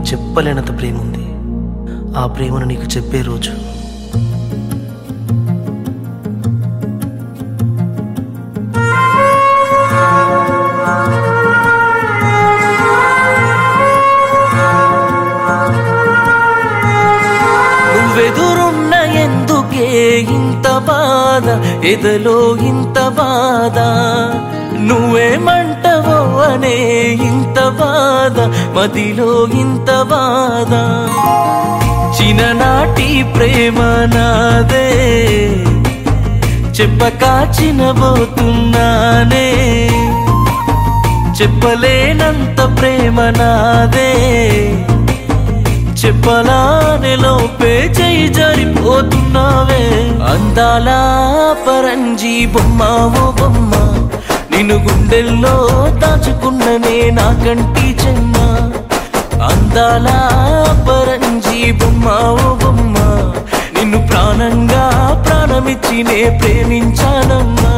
చెప్పలేనంత ప్రేమ ఉంది ఆ ప్రేమను నీకు చెప్పే రోజు నువ్వెదురున్న ఎందుకే ఇంత బాధ ఎదలో ఇంత బాధ నువ్వేమంటవో అనే ఇంత బాధ మదిలో ఇంత బాధ చిన్ననాటి ప్రేమ నాదే చెప్పక చినబోతున్నానే చెప్పలేనంత ప్రేమ నాదే చెప్పలానే లోపే చేయి జారిపోతున్నావే అందాల పరంజీ బొమ్మ ఓ బొమ్మ నిన్ను గుండెల్లో దాచుకున్ననే నా కంటి చెమ్మ అందాల పరంజీ బొమ్మ ఓ బొమ్మ నిన్ను ప్రాణంగా ప్రాణమిచ్చి నే ప్రేమించానమ్మా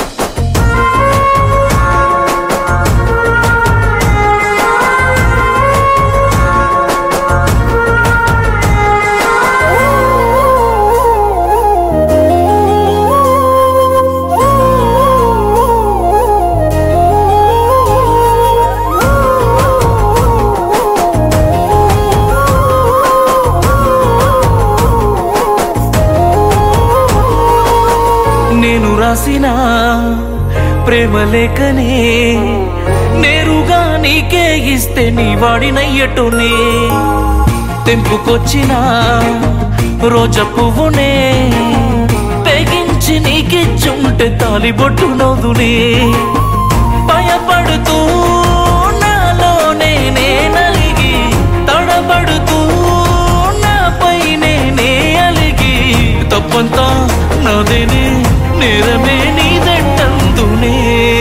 నేను రాసిన ప్రేమ లేఖనే నేరుగా నీకే ఇస్తే నీ వాడినయ్యటునే తెంపుకొచ్చిన రోజ పువ్వునే తెగించి నీకిచ్చుంటే తాలిబొట్టు నవ్వునే భయపడుతూ నాలోనే నే నలిగి తడబడుతూ నాపై నేనే అలిగి తప్పంతా నాదేనే నేరమే నీదంటందునే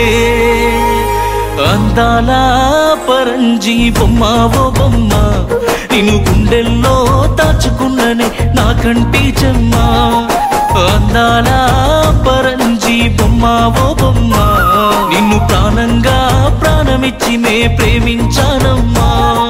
అందాల పరంజీ బొమ్మ ఓ బొమ్మ నిన్ను గుండెల్లో దాచుకున్ననే నా కంటి చెమ్మ అందాల పరంజీ బొమ్మ ఓ బొమ్మ నిన్ను ప్రాణంగా ప్రాణమిచ్చి నే ప్రేమించానమ్మా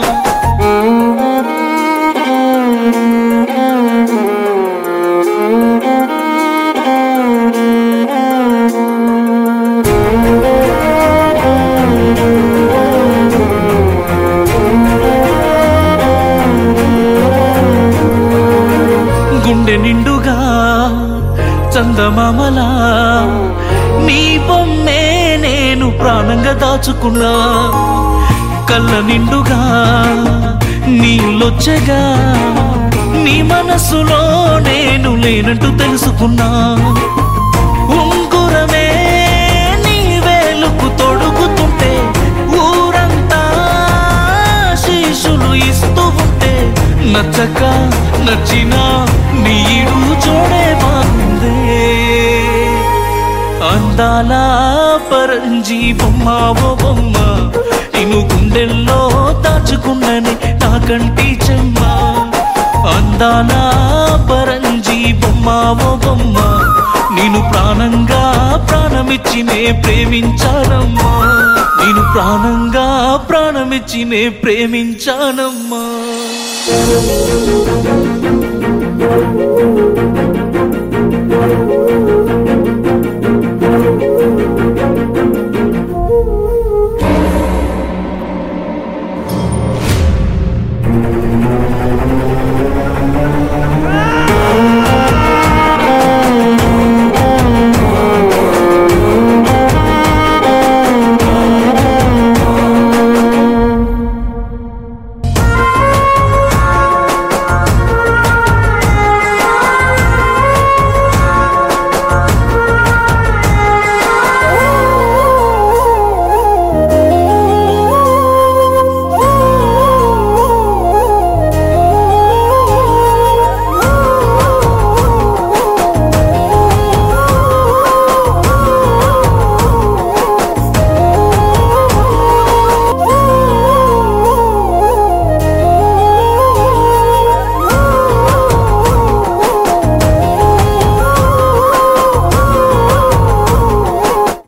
గుండె నిండుగా చందమామలా నీ బొమ్మే నేను ప్రాణంగా దాచుకున్నా కళ్ళ నిండుగా నీళ్ళొచ్చగా నీ మనసులో నేను లేనట్టు తెలుసుకున్నా ఉంగురమే నీ వేలుకు తొడుగుతుంటే ఊరంతా శీషులు ఇస్తూ ఉంటే నచ్చక నచ్చిన నీడు చూడే బాగుందే అందాల పరంజీ బొమ్మ ఓ బొమ్మ నిన్ను గుండెల్లో దాచుకున్నని నా కంటి చెమ్మ అందాల పరంజీ బొమ్మ ఓ బొమ్మ నేను ప్రాణంగా ప్రాణమిచ్చి నే ప్రేమించానమ్మా నేను ప్రాణంగా ప్రాణమిచ్చి నే ప్రేమించానమ్మా